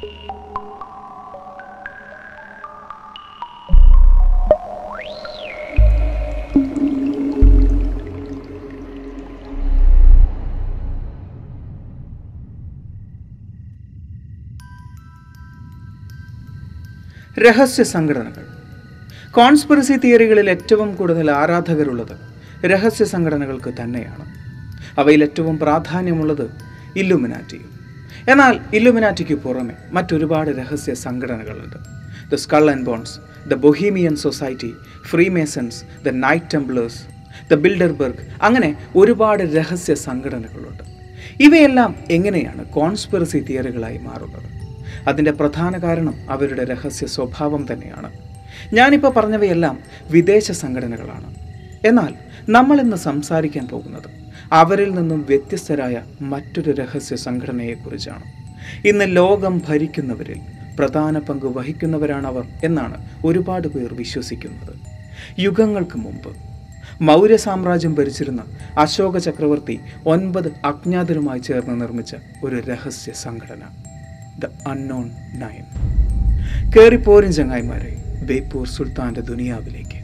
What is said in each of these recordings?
രഹസ്യ സംഘടനകൾ കോൺസ്പിറസി തിയറികളിൽ ഏറ്റവും കൂടുതൽ ആരാധകരുള്ളത് രഹസ്യ സംഘടനകൾക്ക് തന്നെയാണ് അവയിൽ ഏറ്റവും പ്രാധാന്യമുള്ളത് ഇല്ലുമിനാറ്റിയും എന്നാൽ ഇല്ലുമിനാറ്റിക്ക് പുറമെ മറ്റൊരുപാട് രഹസ്യ സംഘടനകളുണ്ട് the Skull and Bones the Bohemian Society Freemasons the Knight Templars the Bilderberg അങ്ങനെ ഒരുപാട് രഹസ്യ സംഘടനകളുണ്ട് ഇവയെല്ലാം എങ്ങനെയാണ് കോൺസ്പിറസി തിയറികളായി മാറുന്നത് അതിൻ്റെ പ്രധാന കാരണം അവരുടെ രഹസ്യ സ്വഭാവം തന്നെയാണ് ഞാനിപ്പോൾ പറഞ്ഞവയെല്ലാം വിദേശ സംഘടനകളാണ് എന്നാൽ നമ്മൾ ഇന്ന് സംസാരിക്കാൻ പോകുന്നത് അവരിൽ നിന്നും വ്യത്യസ്തരായ മറ്റൊരു രഹസ്യ സംഘടനയെക്കുറിച്ചാണ് ഇന്ന് ലോകം ഭരിക്കുന്നവരിൽ പ്രധാന പങ്ക് വഹിക്കുന്നവരാണവർ എന്നാണ് ഒരുപാട് പേർ വിശ്വസിക്കുന്നത് യുഗങ്ങൾക്ക് മുമ്പ് മൗര്യ സാമ്രാജ്യം ഭരിച്ചിരുന്ന അശോക ചക്രവർത്തി ഒൻപത് അജ്ഞാതരുമായി ചേർന്ന് നിർമ്മിച്ച ഒരു രഹസ്യ സംഘടന ദ അൺനോൺ നയൻ കയറിപ്പോരും ചങ്ങായിമാരെ ബേപ്പൂർ സുൽത്താന്റെ ദുനിയാവിലേക്ക്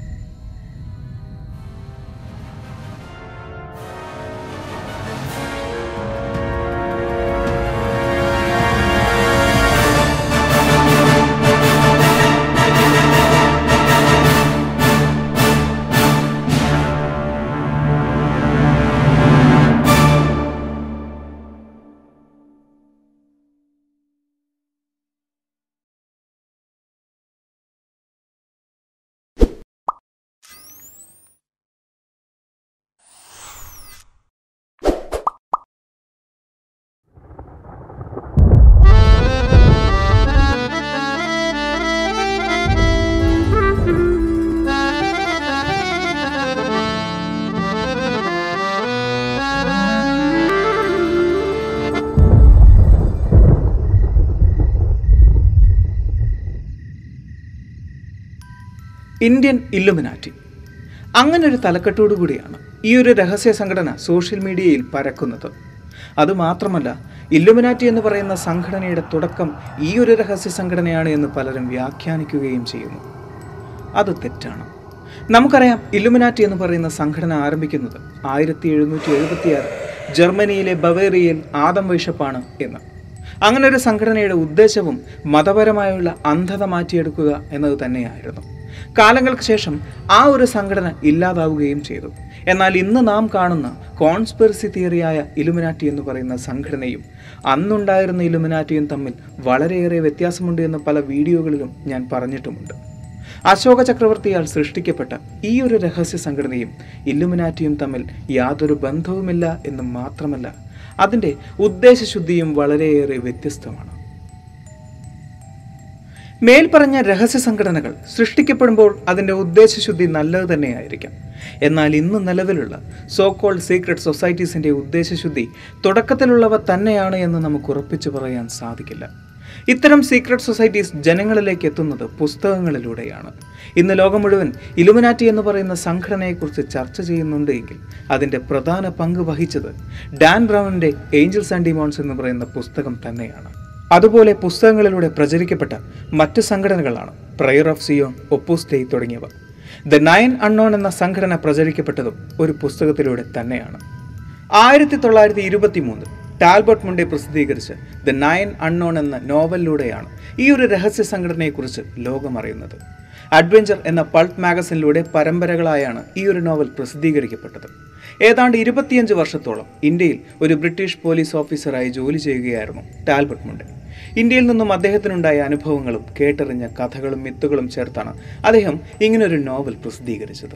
ഇന്ത്യൻ ഇല്ലുമിനാറ്റി അങ്ങനെ ഒരു തലക്കെട്ടോടു കൂടിയാണ് ഈ ഒരു രഹസ്യ സംഘടന സോഷ്യൽ മീഡിയയിൽ പരക്കുന്നത് അതുമാത്രമല്ല ഇല്ലുമിനാറ്റി എന്ന് പറയുന്ന സംഘടനയുടെ തുടക്കം ഈ ഒരു രഹസ്യ സംഘടനയാണ് എന്ന് പലരും വ്യാഖ്യാനിക്കുകയും ചെയ്യുന്നു അത് തെറ്റാണ് നമുക്കറിയാം ഇല്ലുമിനാറ്റി എന്ന് പറയുന്ന സംഘടന ആരംഭിക്കുന്നത് ആയിരത്തി എഴുന്നൂറ്റി എഴുപത്തിയാറ് ജർമ്മനിയിലെ ബവേറിയയിൽ ആദം വൈഷപ്പാണ് എന്ന് അങ്ങനെ ഒരു സംഘടനയുടെ ഉദ്ദേശവും മതപരമായുള്ള അന്ധത മാറ്റിയെടുക്കുക എന്നത് തന്നെയായിരുന്നു കാലങ്ങൾക്ക് ശേഷം ആ ഒരു സംഘടന ഇല്ലാതാവുകയും ചെയ്തു എന്നാൽ ഇന്ന് നാം കാണുന്ന കോൺസ്പിറസി തിയറിയായ ഇലുമിനാറ്റി എന്ന് പറയുന്ന സംഘടനയും അന്നുണ്ടായിരുന്ന ഇലുമിനാറ്റിയും തമ്മിൽ വളരെയേറെ വ്യത്യാസമുണ്ട് എന്ന് പല വീഡിയോകളിലും ഞാൻ പറഞ്ഞിട്ടുമുണ്ട് അശോക ചക്രവർത്തിയാൽ സൃഷ്ടിക്കപ്പെട്ട ഈ ഒരു രഹസ്യ സംഘടനയും ഇല്ലുമിനാറ്റിയും തമ്മിൽ യാതൊരു ബന്ധവുമില്ല എന്ന് മാത്രമല്ല അതിൻ്റെ ഉദ്ദേശശുദ്ധിയും വളരെയേറെ വ്യത്യസ്തമാണ് മേൽപ്പറഞ്ഞ രഹസ്യ സംഘടനകൾ സൃഷ്ടിക്കപ്പെടുമ്പോൾ അതിൻ്റെ ഉദ്ദേശശുദ്ധി നല്ലത് തന്നെയായിരിക്കാം എന്നാൽ ഇന്ന് നിലവിലുള്ള സോ കോൾഡ് സീക്രട്ട് സൊസൈറ്റീസിൻ്റെ ഉദ്ദേശശുദ്ധി തുടക്കത്തിലുള്ളവ തന്നെയാണ് എന്ന് നമുക്ക് ഉറപ്പിച്ചു പറയാൻ സാധിക്കില്ല ഇത്തരം സീക്രട്ട് സൊസൈറ്റീസ് ജനങ്ങളിലേക്ക് എത്തുന്നത് പുസ്തകങ്ങളിലൂടെയാണ് ഇന്ന് ലോകം മുഴുവൻ ഇലുമിനാറ്റി എന്ന് പറയുന്ന സംഘടനയെക്കുറിച്ച് ചർച്ച ചെയ്യുന്നുണ്ട് എങ്കിൽ അതിൻ്റെ പ്രധാന പങ്ക് വഹിച്ചത് ഡാൻ ബ്രൗണിൻ്റെ ഏഞ്ചൽസ് ആൻഡ് ഡിമോൺസ് എന്ന് പറയുന്ന പുസ്തകം തന്നെയാണ് അതുപോലെ പുസ്തകങ്ങളിലൂടെ പ്രചരിക്കപ്പെട്ട മറ്റ് സംഘടനകളാണ് Prior of Sion Opus Dei തുടങ്ങിയവ ദ നയൻ അൺനോൺ എന്ന സംഘടന പ്രചരിക്കപ്പെട്ടതും ഒരു പുസ്തകത്തിലൂടെ തന്നെയാണ് ആയിരത്തി തൊള്ളായിരത്തി ഇരുപത്തി മൂന്ന് ടാൽബർട്ട് മുണ്ടെ പ്രസിദ്ധീകരിച്ച ദ നയൻ അൺനോൺ എന്ന നോവലിലൂടെയാണ് ഈ ഒരു രഹസ്യ സംഘടനയെക്കുറിച്ച് ലോകം അറിയുന്നത് അഡ്വഞ്ചർ എന്ന പൾട്ട് മാഗസിനിലൂടെ പരമ്പരകളായാണ് ഈ ഒരു നോവൽ പ്രസിദ്ധീകരിക്കപ്പെട്ടത് ഏതാണ്ട് ഇരുപത്തിയഞ്ച് വർഷത്തോളം ഇന്ത്യയിൽ ഒരു ബ്രിട്ടീഷ് പോലീസ് ഓഫീസറായി ജോലി ചെയ്യുകയായിരുന്നു ടാൽബർട്ട് മുണ്ടെ ഇന്ത്യയിൽ നിന്നും അദ്ദേഹത്തിനുണ്ടായ അനുഭവങ്ങളും കേട്ടറിഞ്ഞ കഥകളും മിത്തുകളും ചേർത്താണ് അദ്ദേഹം ഇങ്ങനൊരു നോവൽ പ്രസിദ്ധീകരിച്ചത്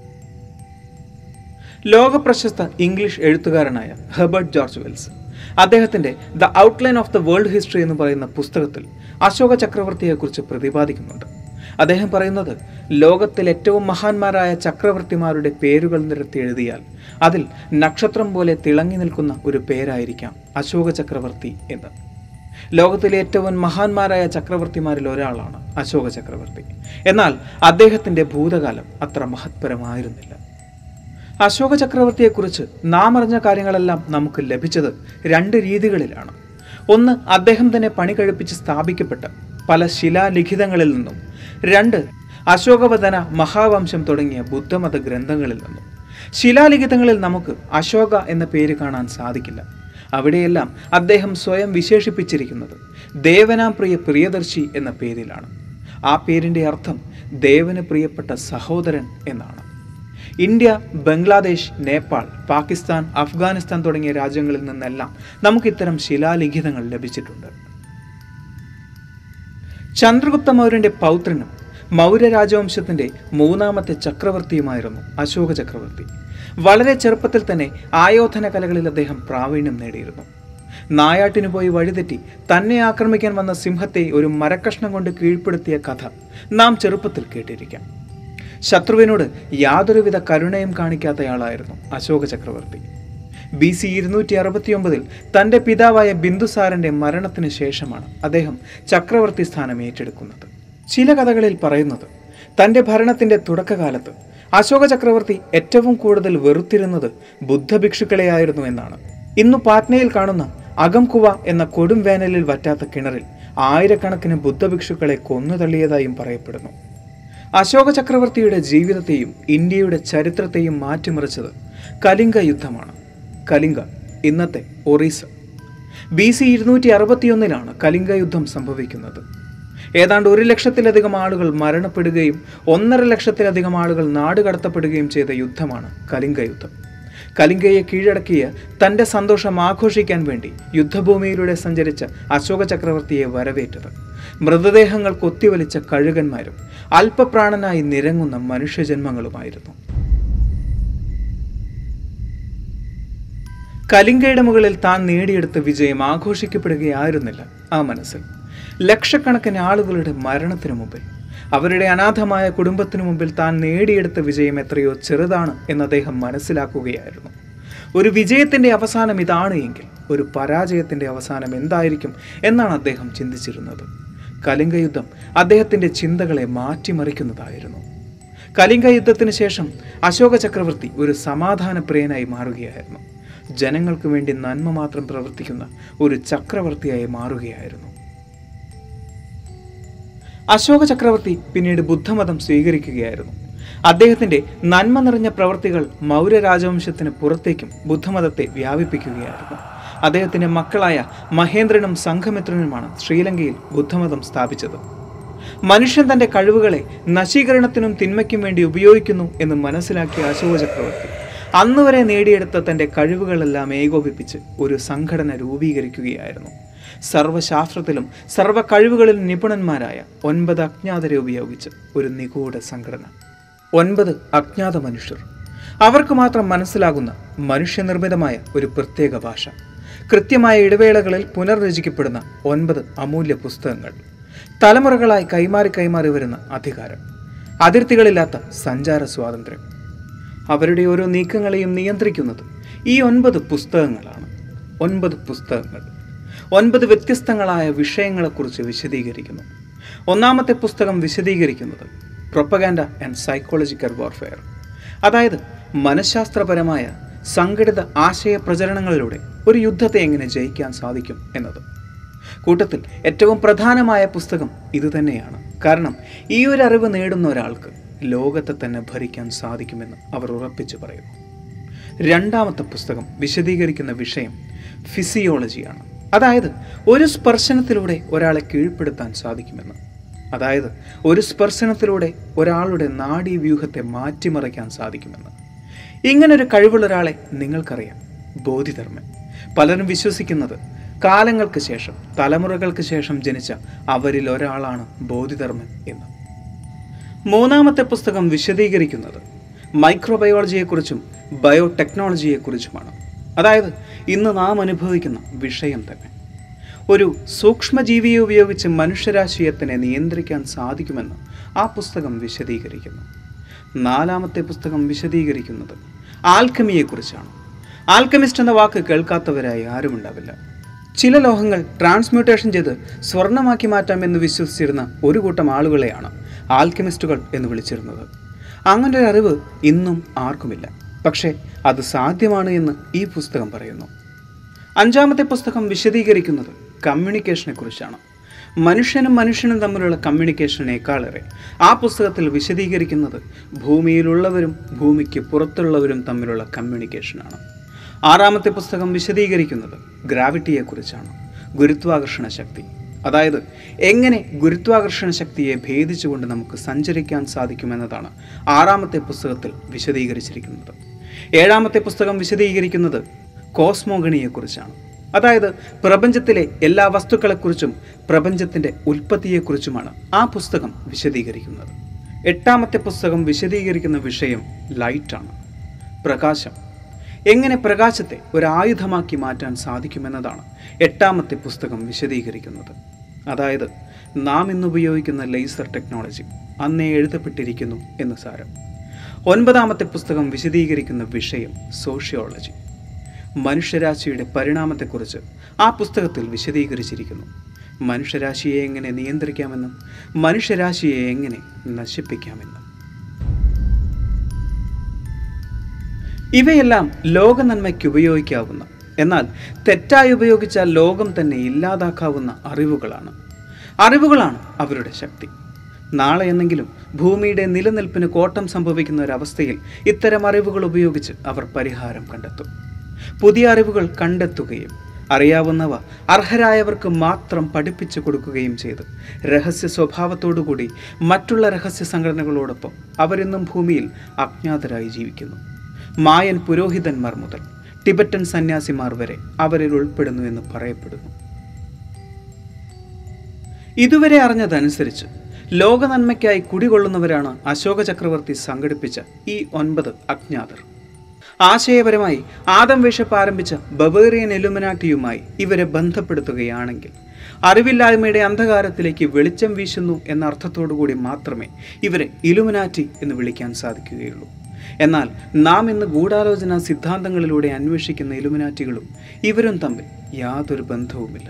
ലോകപ്രശസ്ത ഇംഗ്ലീഷ് എഴുത്തുകാരനായ ഹെബർട്ട് ജോർജ് വെൽസ് അദ്ദേഹത്തിന്റെ the Outline of the World History എന്ന് പറയുന്ന പുസ്തകത്തിൽ അശോക ചക്രവർത്തിയെക്കുറിച്ച് പ്രതിപാദിക്കുന്നുണ്ട് അദ്ദേഹം പറയുന്നത് ലോകത്തിൽ ഏറ്റവും മഹാന്മാരായ ചക്രവർത്തിമാരുടെ പേരുകൾ നിരത്തി എഴുതിയാൽ അതിൽ നക്ഷത്രം പോലെ തിളങ്ങി നിൽക്കുന്ന ഒരു പേരായിരിക്കാം അശോക ചക്രവർത്തി എന്ന് ലോകത്തിലെ ഏറ്റവും മഹാന്മാരായ ചക്രവർത്തിമാരിൽ ഒരാളാണ് അശോക ചക്രവർത്തി എന്നാൽ അദ്ദേഹത്തിന്റെ ഭൂതകാലം അത്ര മഹത്പരമായിരുന്നില്ല അശോക ചക്രവർത്തിയെക്കുറിച്ച് നാം അറിഞ്ഞ കാര്യങ്ങളെല്ലാം നമുക്ക് ലഭിച്ചത് രണ്ട് രീതികളിലാണ് ഒന്ന് അദ്ദേഹം തന്നെ പണി കഴിപ്പിച്ച് സ്ഥാപിക്കപ്പെട്ട പല ശിലാലിഖിതങ്ങളിൽ നിന്നും രണ്ട് അശോകവദന മഹാവംശം തുടങ്ങിയ ബുദ്ധമത ഗ്രന്ഥങ്ങളിൽ നിന്നും ശിലാലിഖിതങ്ങളിൽ നമുക്ക് അശോക എന്ന പേര് കാണാൻ സാധിക്കില്ല അവിടെയെല്ലാം അദ്ദേഹം സ്വയം വിശേഷിപ്പിച്ചിരിക്കുന്നത് ദേവനാം പ്രിയ പ്രിയദർശി എന്ന പേരിലാണ് ആ പേരിൻ്റെ അർത്ഥം ദേവന് പ്രിയപ്പെട്ട സഹോദരൻ എന്നാണ് ഇന്ത്യ ബംഗ്ലാദേശ് നേപ്പാൾ പാകിസ്ഥാൻ അഫ്ഗാനിസ്ഥാൻ തുടങ്ങിയ രാജ്യങ്ങളിൽ നിന്നെല്ലാം നമുക്ക് ഇത്തരം ശിലാലിഖിതങ്ങൾ ലഭിച്ചിട്ടുണ്ട് ചന്ദ്രഗുപ്ത മൗര്യന്റെ പൗത്രനും മൗര്യ രാജവംശത്തിന്റെ മൂന്നാമത്തെ ചക്രവർത്തിയുമായിരുന്നു അശോക ചക്രവർത്തി വളരെ ചെറുപ്പത്തിൽ തന്നെ ആയോധന കലകളിൽ അദ്ദേഹം പ്രാവീണ്യം നേടിയിരുന്നു നായാട്ടിനു പോയി വഴിതെറ്റി തന്നെ ആക്രമിക്കാൻ വന്ന സിംഹത്തെ ഒരു മരക്കഷ്ണം കൊണ്ട് കീഴ്പ്പെടുത്തിയ കഥ നാം ചെറുപ്പത്തിൽ കേട്ടിരിക്കാം ശത്രുവിനോട് യാതൊരുവിധ കരുണയും കാണിക്കാത്തയാളായിരുന്നു അശോക ചക്രവർത്തി ബി സി ഇരുന്നൂറ്റി അറുപത്തിയൊമ്പതിൽ തൻ്റെ പിതാവായ ബിന്ദുസാരന്റെ മരണത്തിന് ശേഷമാണ് അദ്ദേഹം ചക്രവർത്തി സ്ഥാനം ഏറ്റെടുക്കുന്നത് ചില കഥകളിൽ പറയുന്നത് തൻ്റെ ഭരണത്തിന്റെ തുടക്കകാലത്ത് അശോക ചക്രവർത്തി ഏറ്റവും കൂടുതൽ വെറുത്തിരുന്നത് ബുദ്ധഭിക്ഷുക്കളെയായിരുന്നു എന്നാണ് ഇന്നു പാറ്റ്നയിൽ കാണുന്ന അകംകുവ എന്ന കൊടും വേനലിൽ വറ്റാത്ത കിണറിൽ ആയിരക്കണക്കിന് ബുദ്ധഭിക്ഷുക്കളെ കൊന്നു തള്ളിയതായും പറയപ്പെടുന്നു അശോക ചക്രവർത്തിയുടെ ജീവിതത്തെയും ഇന്ത്യയുടെ ചരിത്രത്തെയും മാറ്റിമറിച്ചത് കലിംഗ യുദ്ധമാണ് കലിംഗ ഇന്നത്തെ ഒറീസ ബി സി ഇരുന്നൂറ്റി അറുപത്തിയൊന്നിലാണ് കലിംഗ യുദ്ധം സംഭവിക്കുന്നത് ഏതാണ്ട് ഒരു ലക്ഷത്തിലധികം ആളുകൾ മരണപ്പെടുകയും ഒന്നര ലക്ഷത്തിലധികം ആളുകൾ നാടുകടത്തപ്പെടുകയും ചെയ്ത യുദ്ധമാണ് കലിംഗ യുദ്ധം കലിംഗയെ കീഴടക്കിയ തൻ്റെ സന്തോഷം ആഘോഷിക്കാൻ വേണ്ടി യുദ്ധഭൂമിയിലൂടെ സഞ്ചരിച്ച അശോക ചക്രവർത്തിയെ വരവേറ്റത് മൃതദേഹങ്ങൾ കൊത്തിവലിച്ച കഴുകന്മാരും അല്പപ്രാണനായി നിരങ്ങുന്ന മനുഷ്യജന്മങ്ങളുമായിരുന്നു കലിംഗയുടെ മുകളിൽ താൻ നേടിയെടുത്ത വിജയം ആഘോഷിക്കപ്പെടുകയായിരുന്നില്ല ആ മനസ്സിൽ ലക്ഷക്കണക്കിന് ആളുകളുടെ മരണത്തിനു മുമ്പിൽ അവരുടെ അനാഥമായ കുടുംബത്തിനു മുമ്പിൽ താൻ നേടിയെടുത്ത വിജയം എത്രയോ ചെറുതാണ് എന്ന് അദ്ദേഹം മനസ്സിലാക്കുകയായിരുന്നു ഒരു വിജയത്തിന്റെ അവസാനം ഇതാണ് എങ്കിൽ ഒരു പരാജയത്തിന്റെ അവസാനം എന്തായിരിക്കും എന്നാണ് അദ്ദേഹം ചിന്തിച്ചിരുന്നത് കലിംഗ യുദ്ധം അദ്ദേഹത്തിന്റെ ചിന്തകളെ മാറ്റിമറിക്കുന്നതായിരുന്നു കലിംഗ യുദ്ധത്തിന് ശേഷം അശോക ചക്രവർത്തി ഒരു സമാധാനപ്രിയനായി മാറുകയായിരുന്നു ജനങ്ങൾക്ക് വേണ്ടി നന്മ മാത്രം പ്രവർത്തിക്കുന്ന ഒരു ചക്രവർത്തിയായി മാറുകയായിരുന്നു അശോക ചക്രവർത്തി പിന്നീട് ബുദ്ധമതം സ്വീകരിക്കുകയായിരുന്നു അദ്ദേഹത്തിന്റെ നന്മ നിറഞ്ഞ പ്രവർത്തികൾ മൗര്യ രാജവംശത്തിന് പുറത്തേക്കും ബുദ്ധമതത്തെ വ്യാപിപ്പിക്കുകയായിരുന്നു അദ്ദേഹത്തിന്റെ മക്കളായ മഹേന്ദ്രനും സംഘമിത്രനുമാണ് ശ്രീലങ്കയിൽ ബുദ്ധമതം സ്ഥാപിച്ചത് മനുഷ്യൻ തന്റെ കഴിവുകളെ നശീകരണത്തിനും തിന്മയ്ക്കും വേണ്ടി ഉപയോഗിക്കുന്നു എന്ന് മനസ്സിലാക്കിയ അശോക ചക്രവർത്തി അന്ന് വരെ നേടിയെടുത്ത തന്റെ കഴിവുകളെല്ലാം ഏകോപിപ്പിച്ച് ഒരു സംഘടന രൂപീകരിക്കുകയായിരുന്നു സർവശാസ്ത്രത്തിലും സർവ കഴിവുകളിലും നിപുണന്മാരായ ഒൻപത് അജ്ഞാതരെ ഉപയോഗിച്ച് ഒരു നിഗൂഢ സംഘടന ഒൻപത് അജ്ഞാത മനുഷ്യർ അവർക്ക് മാത്രം മനസ്സിലാകുന്ന മനുഷ്യനിർമ്മിതമായ ഒരു പ്രത്യേക ഭാഷ കൃത്യമായ ഇടവേളകളിൽ പുനർരചിക്കപ്പെടുന്ന ഒൻപത് അമൂല്യ പുസ്തകങ്ങൾ തലമുറകളായി കൈമാറി കൈമാറി വരുന്ന അധികാരം അതിർത്തികളില്ലാത്ത സഞ്ചാര സ്വാതന്ത്ര്യം അവരുടെ ഓരോ നീക്കങ്ങളെയും നിയന്ത്രിക്കുന്നത് ഈ ഒൻപത് പുസ്തകങ്ങളാണ് ഒൻപത് പുസ്തകങ്ങൾ ഒൻപത് വ്യത്യസ്തങ്ങളായ വിഷയങ്ങളെക്കുറിച്ച് വിശദീകരിക്കുന്നു ഒന്നാമത്തെ പുസ്തകം വിശദീകരിക്കുന്നത് പ്രൊപ്പഗാൻഡ ആൻഡ് സൈക്കോളജിക്കൽ വാർഫെയർ അതായത് മനഃശാസ്ത്രപരമായ സംഘടിത ആശയ പ്രചരണങ്ങളിലൂടെ ഒരു യുദ്ധത്തെ എങ്ങനെ ജയിക്കാൻ സാധിക്കും എന്നത് കൂട്ടത്തിൽ ഏറ്റവും പ്രധാനമായ പുസ്തകം ഇതുതന്നെയാണ് കാരണം ഈ ഒരു അറിവ് നേടുന്ന ഒരാൾക്ക് ലോകത്തെ തന്നെ ഭരിക്കാൻ സാധിക്കുമെന്ന് അവർ ഉറപ്പിച്ചു പറയുന്നു രണ്ടാമത്തെ പുസ്തകം വിശദീകരിക്കുന്ന വിഷയം ഫിസിയോളജിയാണ് അതായത് ഒരു സ്പർശനത്തിലൂടെ ഒരാളെ കീഴ്പ്പെടുത്താൻ സാധിക്കുമെന്ന് അതായത് ഒരു സ്പർശനത്തിലൂടെ ഒരാളുടെ നാഡീവ്യൂഹത്തെ മാറ്റിമറിക്കാൻ സാധിക്കുമെന്ന് ഇങ്ങനൊരു കഴിവുള്ള ഒരാളെ നിങ്ങൾക്കറിയാം ബോധിധർമ്മൻ പലരും വിശ്വസിക്കുന്നത് കാലങ്ങൾക്ക് ശേഷം തലമുറകൾക്ക് ശേഷം ജനിച്ച അവരിൽ ഒരാളാണ് ബോധിധർമ്മൻ എന്ന് മൂന്നാമത്തെ പുസ്തകം വിശദീകരിക്കുന്നത് മൈക്രോബയോളജിയെക്കുറിച്ചും ബയോടെക്നോളജിയെക്കുറിച്ചുമാണ് അതായത് ഇന്ന് നാം അനുഭവിക്കുന്ന വിഷയം തന്നെ ഒരു സൂക്ഷ്മജീവിയെ ഉപയോഗിച്ച് മനുഷ്യരാശിയത്തിനെ നിയന്ത്രിക്കാൻ സാധിക്കുമെന്ന് ആ പുസ്തകം വിശദീകരിക്കുന്നു നാലാമത്തെ പുസ്തകം വിശദീകരിക്കുന്നത് ആൽക്കമിയെക്കുറിച്ചാണ് ആൽക്കമിസ്റ്റ് എന്ന വാക്ക് കേൾക്കാത്തവരായി ആരുമുണ്ടാവില്ല ചില ലോഹങ്ങൾ ട്രാൻസ്മ്യൂട്ടേഷൻ ചെയ്ത് സ്വർണമാക്കി മാറ്റാമെന്ന് വിശ്വസിച്ചിരുന്ന ഒരു കൂട്ടം ആളുകളെയാണ് ആൽക്കമിസ്റ്റുകൾ എന്ന് വിളിച്ചിരുന്നത് അങ്ങനെ ഒരു അറിവ് ഇന്നും ആർക്കുമില്ല പക്ഷേ അത് സാധ്യമാണ് എന്ന് ഈ പുസ്തകം പറയുന്നു അഞ്ചാമത്തെ പുസ്തകം വിശദീകരിക്കുന്നത് കമ്മ്യൂണിക്കേഷനെ കുറിച്ചാണ് മനുഷ്യനും മനുഷ്യനും തമ്മിലുള്ള കമ്മ്യൂണിക്കേഷനേക്കാളേറെ ആ പുസ്തകത്തിൽ വിശദീകരിക്കുന്നത് ഭൂമിയിലുള്ളവരും ഭൂമിക്ക് പുറത്തുള്ളവരും തമ്മിലുള്ള കമ്മ്യൂണിക്കേഷനാണ് ആറാമത്തെ പുസ്തകം വിശദീകരിക്കുന്നത് ഗ്രാവിറ്റിയെക്കുറിച്ചാണ് ഗുരുത്വാകർഷണ ശക്തി അതായത് എങ്ങനെ ഗുരുത്വാകർഷണ ശക്തിയെ ഭേദിച്ചുകൊണ്ട് നമുക്ക് സഞ്ചരിക്കാൻ സാധിക്കുമെന്നതാണ് ആറാമത്തെ പുസ്തകത്തിൽ വിശദീകരിച്ചിരിക്കുന്നത് ഏഴാമത്തെ പുസ്തകം വിശദീകരിക്കുന്നത് കോസ്മോഗണിയെക്കുറിച്ചാണ് അതായത് പ്രപഞ്ചത്തിലെ എല്ലാ വസ്തുക്കളെക്കുറിച്ചും പ്രപഞ്ചത്തിൻ്റെ ഉൽപ്പത്തിയെക്കുറിച്ചുമാണ് ആ പുസ്തകം വിശദീകരിക്കുന്നത് എട്ടാമത്തെ പുസ്തകം വിശദീകരിക്കുന്ന വിഷയം ലൈറ്റാണ് പ്രകാശം എങ്ങനെ പ്രകാശത്തെ ഒരു ആയുധമാക്കി മാറ്റാൻ സാധിക്കുമെന്നതാണ് എട്ടാമത്തെ പുസ്തകം വിശദീകരിക്കുന്നത് അതായത് നാം ഇന്ന് ഉപയോഗിക്കുന്ന ലേസർ ടെക്നോളജി അന്നേ എഴുതപ്പെട്ടിരിക്കുന്നു എന്ന് സാരം ഒൻപതാമത്തെ പുസ്തകം വിശദീകരിക്കുന്ന വിഷയം സോഷ്യോളജി മനുഷ്യരാശിയുടെ പരിണാമത്തെക്കുറിച്ച് ആ പുസ്തകത്തിൽ വിശദീകരിച്ചിരിക്കുന്നു മനുഷ്യരാശിയെ എങ്ങനെ നിയന്ത്രിക്കാമെന്നും മനുഷ്യരാശിയെ എങ്ങനെ നശിപ്പിക്കാമെന്നും ഇവയെല്ലാം ലോക നന്മയ്ക്ക് ഉപയോഗിക്കാവുന്ന എന്നാൽ തെറ്റായി ഉപയോഗിച്ചാൽ ലോകം തന്നെ ഇല്ലാതാക്കാവുന്ന അറിവുകളാണ് അറിവുകളാണ് അവരുടെ ശക്തി നാളെ എന്നെങ്കിലും ഭൂമിയുടെ നിലനിൽപ്പിന് കോട്ടം സംഭവിക്കുന്ന ഒരവസ്ഥയിൽ ഇത്തരം അറിവുകൾ ഉപയോഗിച്ച് അവർ പരിഹാരം കണ്ടെത്തും പുതിയ അറിവുകൾ കണ്ടെത്തുകയും അറിയാവുന്നവ അർഹരായവർക്ക് മാത്രം പഠിപ്പിച്ചു കൊടുക്കുകയും ചെയ്ത് രഹസ്യ സ്വഭാവത്തോടുകൂടി മറ്റുള്ള രഹസ്യ സംഘടനകളോടൊപ്പം അവരിന്നും ഭൂമിയിൽ അജ്ഞാതരായി ജീവിക്കുന്നു മായൻ പുരോഹിതന്മാർ മുതൽ ടിബറ്റൻ സന്യാസിമാർ വരെ അവരിൽ ഉൾപ്പെടുന്നു എന്ന് പറയപ്പെടുന്നു ഇതുവരെ അറിഞ്ഞതനുസരിച്ച് ലോക നന്മയ്ക്കായി കുടികൊള്ളുന്നവരാണ് അശോക ചക്രവർത്തി സംഘടിപ്പിച്ച ഈ ഒൻപത് അജ്ഞാതർ ആശയപരമായി ആദം വേഷപ്പ് ആരംഭിച്ച ബവേറിയൻ എലുമിനാട്ടിയുമായി ഇവരെ ബന്ധപ്പെടുത്തുകയാണെങ്കിൽ അറിവില്ലായ്മയുടെ അന്ധകാരത്തിലേക്ക് വെളിച്ചം വീശുന്നു എന്ന അർത്ഥത്തോടുകൂടി മാത്രമേ ഇവരെ ഇലുമിനാറ്റി എന്ന് വിളിക്കാൻ സാധിക്കുകയുള്ളൂ എന്നാൽ നാം ഇന്ന് ഗൂഢാലോചന സിദ്ധാന്തങ്ങളിലൂടെ അന്വേഷിക്കുന്ന ഇലുമിനാറ്റികളും ഇവരും തമ്മിൽ യാതൊരു ബന്ധവുമില്ല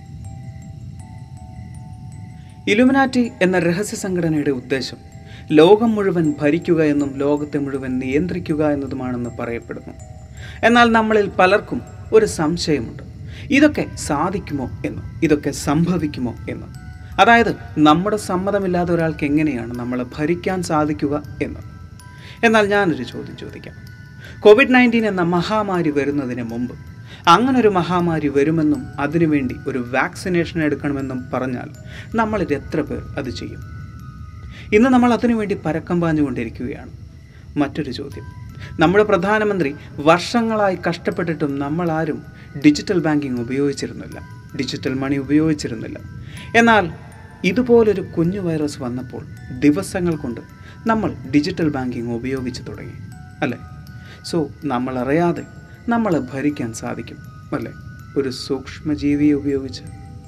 ഇലുമിനാറ്റി എന്ന രഹസ്യ സംഘടനയുടെ ഉദ്ദേശം ലോകം മുഴുവൻ ഭരിക്കുക എന്നും ലോകത്തെ മുഴുവൻ നിയന്ത്രിക്കുക എന്നതുമാണെന്ന് പറയപ്പെടുന്നു എന്നാൽ നമ്മളിൽ പലർക്കും ഒരു സംശയമുണ്ട് ഇതൊക്കെ സാധിക്കുമോ എന്ന് ഇതൊക്കെ സംഭവിക്കുമോ എന്ന് അതായത് നമ്മുടെ സമ്മതമില്ലാതെ ഒരാൾക്ക് എങ്ങനെയാണ് നമ്മളെ ഭരിക്കാൻ സാധിക്കുക എന്ന് എന്നാൽ ഞാനൊരു ചോദ്യം ചോദിക്കാം കോവിഡ് നയൻറ്റീൻ എന്ന മഹാമാരി വരുന്നതിന് മുമ്പ് അങ്ങനൊരു മഹാമാരി വരുമെന്നും അതിനുവേണ്ടി ഒരു വാക്സിനേഷൻ എടുക്കണമെന്നും പറഞ്ഞാൽ നമ്മളിൽ എത്ര പേർ അത് ചെയ്യും ഇന്ന് നമ്മൾ അതിനുവേണ്ടി പരക്കം പാഞ്ഞുകൊണ്ടിരിക്കുകയാണ് മറ്റൊരു ചോദ്യം നമ്മുടെ പ്രധാനമന്ത്രി വർഷങ്ങളായി കഷ്ടപ്പെട്ടിട്ടും നമ്മളാരും ഡിജിറ്റൽ ബാങ്കിങ് ഉപയോഗിച്ചിരുന്നില്ല ഡിജിറ്റൽ മണി ഉപയോഗിച്ചിരുന്നില്ല എന്നാൽ ഇതുപോലൊരു കുഞ്ഞു വൈറസ് വന്നപ്പോൾ ദിവസങ്ങൾ കൊണ്ട് നമ്മൾ ഡിജിറ്റൽ ബാങ്കിങ് ഉപയോഗിച്ച് തുടങ്ങി അല്ലേ സോ നമ്മൾ അറിയാതെ നമ്മളെ ഭരിക്കാൻ സാധിക്കും അല്ലേ ഒരു സൂക്ഷ്മജീവിയെ ഉപയോഗിച്ച്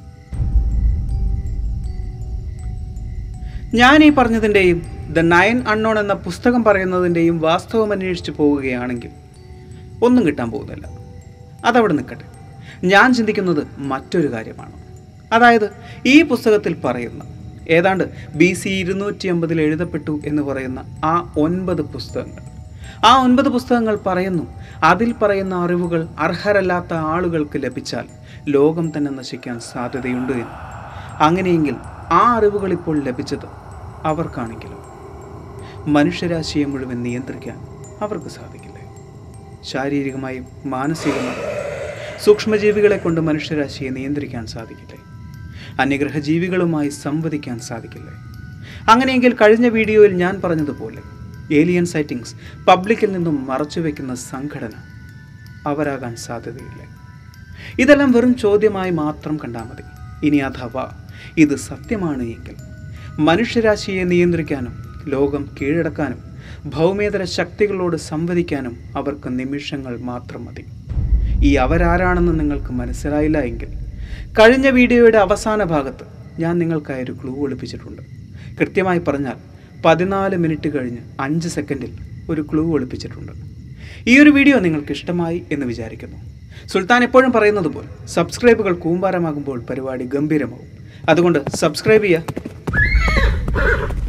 ഞാൻ ഈ പറഞ്ഞതിൻ്റെയും ദ നയൻ അൺനോൺ എന്ന പുസ്തകം പറയുന്നതിൻ്റെയും വാസ്തവം അന്വേഷിച്ച് പോവുകയാണെങ്കിൽ ഒന്നും കിട്ടാൻ പോകുന്നില്ല അതവിടെ നിൽക്കട്ടെ ഞാൻ ചിന്തിക്കുന്നത് മറ്റൊരു കാര്യമാണ് അതായത് ഈ പുസ്തകത്തിൽ പറയുന്ന ഏതാണ്ട് ബി സി ഇരുന്നൂറ്റി അമ്പതിൽ എഴുതപ്പെട്ടു എന്ന് പറയുന്ന ആ ഒൻപത് പുസ്തകങ്ങൾ ആ ഒൻപത് പുസ്തകങ്ങൾ പറയുന്നു അതിൽ പറയുന്ന അറിവുകൾ അർഹരല്ലാത്ത ആളുകൾക്ക് ലഭിച്ചാൽ ലോകം തന്നെ നശിക്കാൻ സാധ്യതയുണ്ട് എന്ന് അങ്ങനെയെങ്കിൽ ആ അറിവുകൾ ഇപ്പോൾ ലഭിച്ചത് അവർക്കാണെങ്കിലും മനുഷ്യരാശിയെ മുഴുവൻ നിയന്ത്രിക്കാൻ അവർക്ക് സാധിക്കില്ലേ ശാരീരികമായും മാനസികമായും സൂക്ഷ്മജീവികളെ കൊണ്ട് മനുഷ്യരാശിയെ നിയന്ത്രിക്കാൻ സാധിക്കില്ലേ അന്യഗ്രഹ ജീവികളുമായി സംവദിക്കാൻ സാധിക്കില്ലേ അങ്ങനെയെങ്കിൽ കഴിഞ്ഞ വീഡിയോയിൽ ഞാൻ പറഞ്ഞതുപോലെ ഏലിയൻ സൈറ്റിങ്സ് പബ്ലിക്കിൽ നിന്നും മറച്ചുവെക്കുന്ന സംഘടന അവരാകാൻ സാധ്യതയില്ലേ ഇതെല്ലാം വെറും ചോദ്യമായി മാത്രം കണ്ടാൽ മതി ഇനി അഥവാ ഇത് സത്യമാണ് എങ്കിൽ മനുഷ്യരാശിയെ നിയന്ത്രിക്കാനും ലോകം കീഴടക്കാനും ഭൗമേതര ശക്തികളോട് സംവദിക്കാനും അവർക്ക് നിമിഷങ്ങൾ മാത്രം മതി ഈ അവരാരാണെന്ന് നിങ്ങൾക്ക് മനസ്സിലായില്ല എങ്കിൽ കഴിഞ്ഞ വീഡിയോയുടെ അവസാന ഭാഗത്ത് ഞാൻ നിങ്ങൾക്കായി ഒരു ക്ലൂ ഒളിപ്പിച്ചിട്ടുണ്ട് കൃത്യമായി പറഞ്ഞാൽ പതിനാല് മിനിറ്റ് കഴിഞ്ഞ് അഞ്ച് സെക്കൻഡിൽ ഒരു ക്ലൂ ഒളിപ്പിച്ചിട്ടുണ്ട് ഈ ഒരു വീഡിയോ നിങ്ങൾക്ക് ഇഷ്ടമായി എന്ന് വിചാരിക്കുന്നു സുൽത്താൻ എപ്പോഴും പറയുന്നത് പോലെ സബ്സ്ക്രൈബുകൾ കൂമ്പാരമാകുമ്പോൾ പരിപാടി ഗംഭീരമാവും അതുകൊണ്ട് സബ്സ്ക്രൈബ് ചെയ്യുക